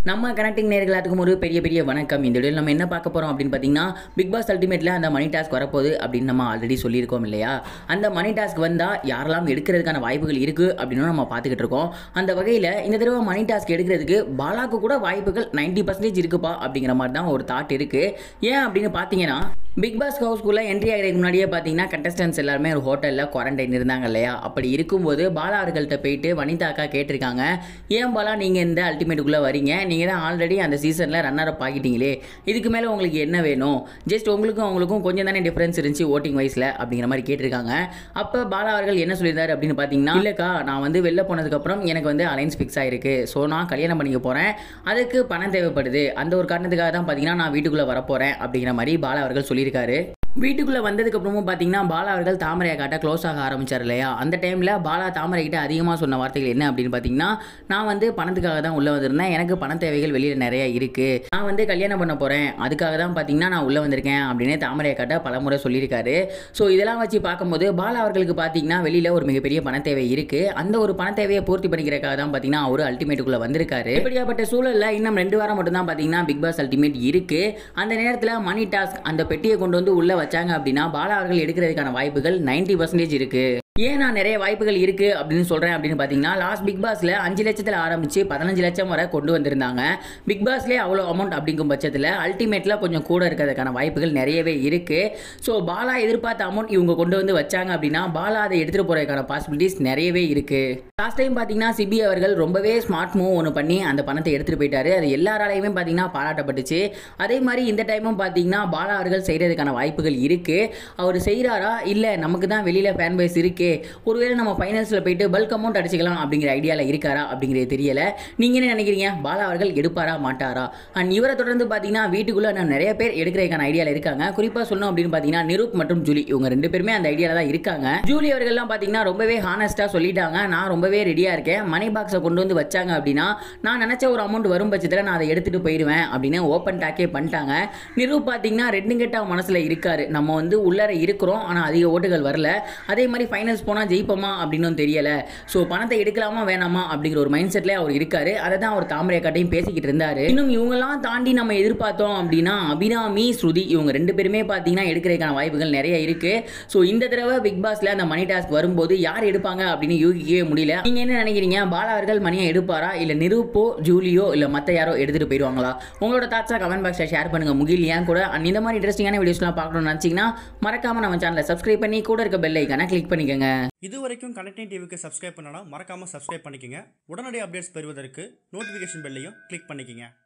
நம்ம கனெக்டிங் நேர்களுக்கும் ஒரு பெரிய பெரிய வணக்கம் இந்த வீடியோவில் நம்ம என்ன பார்க்க போகிறோம் அப்படின்னு பார்த்தீங்கன்னா பிக் பாஸ் அல்டிமேட்டில் அந்த மணி டாஸ்க் வரப்போகுது அப்படின்னு நம்ம ஆல்ரெடி சொல்லியிருக்கோம் இல்லையா அந்த மணி டாஸ்க் வந்தால் யாரெல்லாம் எடுக்கிறதுக்கான வாய்ப்புகள் இருக்குது அப்படின்னு நம்ம பார்த்துக்கிட்டு இருக்கோம் அந்த வகையில் இந்த தடவை மணி டாஸ்க் எடுக்கிறதுக்கு பாலாக்கு கூட வாய்ப்புகள் 90% பர்சன்டேஜ் இருக்குப்பா அப்படிங்கிற மாதிரி தான் ஒரு தாட் இருக்குது ஏன் அப்படின்னு பார்த்தீங்கன்னா பிக் பாஸ் ஹவுஸ்குள்ளே என்ட்ரி ஆகிறதுக்கு முன்னாடியே பார்த்தீங்கன்னா கண்டஸ்டன்ஸ் எல்லாருமே ஒரு ஹோட்டலில் குவாரண்டைன் இருந்தாங்க இல்லையா அப்படி இருக்கும்போது பாலா அவர்கள்ட்ட போயிட்டு வனிதா அக்கா கேட்டிருக்காங்க ஏன் பாலா நீங்கள் இந்த அல்டிமேட்டுக்குள்ளே வரீங்க நீங்கள் தான் ஆல்ரெடி அந்த சீசனில் ரன்னர் அப் ஆகிட்டீங்களே இதுக்கு மேலே உங்களுக்கு என்ன வேணும் ஜஸ்ட் உங்களுக்கும் அவங்களுக்கும் கொஞ்சம் தானே டிஃப்ரென்ஸ் இருந்துச்சு ஓட்டிங் வயசில் அப்படிங்கிற மாதிரி கேட்டிருக்காங்க அப்போ பாலா அவர்கள் என்ன சொல்லியிருந்தாரு அப்படின்னு பார்த்தீங்கன்னா இல்லைக்கா நான் வந்து வெளில போனதுக்கப்புறம் எனக்கு வந்து அலைன்ஸ் ஃபிக்ஸ் ஆயிருக்கு ஸோ நான் கல்யாணம் பண்ணிக்க போகிறேன் அதுக்கு பணம் தேவைப்படுது அந்த ஒரு காரணத்துக்காக தான் பார்த்தீங்கன்னா நான் வீட்டுக்குள்ளே வரப்போகிறேன் அப்படிங்கிற மாதிரி பாலா அவர்கள் சொல்லியிருக்காரு வீட்டுக்குள்ளே வந்ததுக்கு அப்புறமும் பார்த்தீங்கன்னா பாலா அவர்கள் தாமரையை காட்ட க்ளோஸ் ஆக ஆரம்பிச்சார் இல்லையா அந்த டைமில் பாலா தாமரை கிட்ட அதிகமாக சொன்ன வார்த்தைகள் என்ன அப்படின்னு பார்த்தீங்கன்னா நான் வந்து பணத்துக்காக தான் உள்ளே வந்திருந்தேன் எனக்கு பண தேவைகள் வெளியில் நிறைய இருக்குது நான் வந்து கல்யாணம் பண்ண போகிறேன் அதுக்காக தான் பார்த்தீங்கன்னா நான் உள்ளே வந்திருக்கேன் அப்படின்னு தாமரையை காட்ட பலமுறை சொல்லியிருக்காரு ஸோ இதெல்லாம் வச்சு பார்க்கும்போது பாலா அவர்களுக்கு பார்த்தீங்கன்னா வெளியில் ஒரு மிகப்பெரிய பண தேவை இருக்குது அந்த ஒரு பண தேவையை பூர்த்தி பண்ணிக்கிறதுக்காக தான் பார்த்தீங்கன்னா அவர் அல்டிமேட்டுக்குள்ளே வந்திருக்காரு இப்படியாப்பட்ட சூழலில் இன்னும் ரெண்டு வாரம் மட்டும் தான் பார்த்தீங்கன்னா பிக் பாஸ் அல்டிமேட் இருக்குது அந்த நேரத்தில் மணி டாஸ்க் அந்த பெட்டியை கொண்டு வந்து உள்ளே வச்சாங்க அப்படின்னா பாலா அவர்கள் எடுக்கிறதுக்கான வாய்ப்புகள் 90% பர்சன்டேஜ் இருக்கு ஏன் நான் நிறைய வாய்ப்புகள் இருக்கு அப்படின்னு சொல்றேன் அப்படின்னு பார்த்தீங்கன்னா லாஸ்ட் பிக் பாஸ்ல அஞ்சு லட்சத்தில் ஆரம்பிச்சு பதினஞ்சு லட்சம் வரை கொண்டு வந்திருந்தாங்க பிக் பாஸ்லேயே அவ்வளோ அமௌண்ட் அப்படிங்கும் பட்சத்தில் அல்டிமேட்ல கொஞ்சம் கூட இருக்கிறதுக்கான வாய்ப்புகள் நிறையவே இருக்கு ஸோ பாலா எதிர்பார்த்த அமௌண்ட் இவங்க கொண்டு வந்து வச்சாங்க அப்படின்னா பாலா அதை எடுத்துட்டு போறதுக்கான பாசிபிலிட்டிஸ் நிறையவே இருக்கு லாஸ்ட் டைம் பார்த்தீங்கன்னா சிபி அவர்கள் ரொம்பவே ஸ்மார்ட் மூவ் ஒன்று பண்ணி அந்த பணத்தை எடுத்துட்டு போயிட்டாரு அது எல்லாராலையுமே பார்த்தீங்கன்னா பாராட்டப்பட்டுச்சு அதே மாதிரி இந்த டைமும் பார்த்தீங்கன்னா பாலா அவர்கள் செய்கிறதுக்கான வாய்ப்புகள் இருக்கு அவர் செய்கிறாரா இல்லை நமக்கு தான் வெளியில் ஃபேன் பேஸ் இருக்கே ஒருவேளை நம்ம ஃபைனல்ஸில் போயிட்டு பல்க் அமௌண்ட் அடிச்சுக்கலாம் அப்படிங்கிற ஐடியாவில் இருக்காரா அப்படிங்கிறது தெரியல நீங்கள் என்ன நினைக்கிறீங்க பாலா அவர்கள் எடுப்பாரா மாட்டாரா அண்ட் இவரை தொடர்ந்து பார்த்தீங்கன்னா வீட்டுக்குள்ளே நான் நிறைய பேர் எடுக்கிறதுக்கான ஐடியாவில் இருக்காங்க குறிப்பாக சொல்லணும் அப்படின்னு பார்த்தீங்கன்னா நிரூப் மற்றும் ஜூலி இவங்க ரெண்டு பேருமே அந்த ஐடியாவில் தான் இருக்காங்க ஜூலி அவர்கள்லாம் பார்த்தீங்கன்னா ரொம்பவே ஹானஸ்ட்டாக சொல்லிட்டாங்க நான் ரொம்பவே ரெடியாக இருக்கேன் மணி பாக்ஸை கொண்டு வந்து வச்சாங்க அப்படின்னா நான் நினச்ச ஒரு அமௌண்ட் வரும் பட்சத்தில் நான் அதை எடுத்துகிட்டு போயிடுவேன் அப்படின்னு ஓப்பன் டாக்கே பண்ணிட்டாங்க நிரூப் பார்த்தீங்கன்னா ரெண்டு கெட்ட மனசில் இருக்காரு நம்ம வந்து உள்ளர இருக்கிறோம் ஆனால் அதிக ஓட்டுகள் வரல அதே மாதிரி ஃபைனல்ஸ் போனால் ஜெயிப்போமா அப்படின்னு தெரியல ஸோ பணத்தை எடுக்கலாமா வேணாமா அப்படிங்கிற ஒரு மைண்ட் செட்ல அவர் இருக்காரு அதை தான் அவர் தாமரை காட்டையும் பேசிக்கிட்டு இருந்தாரு இன்னும் இவங்கெல்லாம் தாண்டி நம்ம எதிர்பார்த்தோம் அப்படின்னா அபிராமி ஸ்ருதி இவங்க ரெண்டு பேருமே பார்த்தீங்கன்னா எடுக்கிறதுக்கான வாய்ப்புகள் நிறைய இருக்கு ஸோ இந்த தடவை பிக் பாஸ்ல அந்த மணி டாஸ்க் வரும்போது யார் எடுப்பாங்க அப்படின்னு யூகிக்கவே முடியல நீங்க என்ன நினைக்கிறீங்க பாலா அவர்கள் மணியை எடுப்பாரா இல்ல நிரூப்போ ஜூலியோ இல்ல மத்த யாரோ எடுத்துட்டு போயிடுவாங்களா உங்களோட தாட்ஸா கமெண்ட் பாக்ஸ்ல ஷேர் பண்ணுங்க முகில் ஏன் கூட and இந்த மாதிரி இன்ட்ரெஸ்டிங்கான வீடியோஸ்லாம் பார்க்கணும்னு நினச்சிங்கன்னா மறக்காம நம்ம சேனலை சப்ஸ்கிரைப் பண்ணி கூட இருக்க பெல் ஐக்கான கிளிக் பண்ணிக்கோங்க இது வரைக்கும் கனெக்டிங் டிவிக்கு சப்ஸ்கிரைப் பண்ணனா மறக்காம சப்ஸ்கிரைப் பண்ணிக்கங்க உடனடி அப்டேட்ஸ் பெறுவதற்கு நோட்டிஃபிகேஷன் பெல்லையும் கிளிக் பண்ணிக்கங்க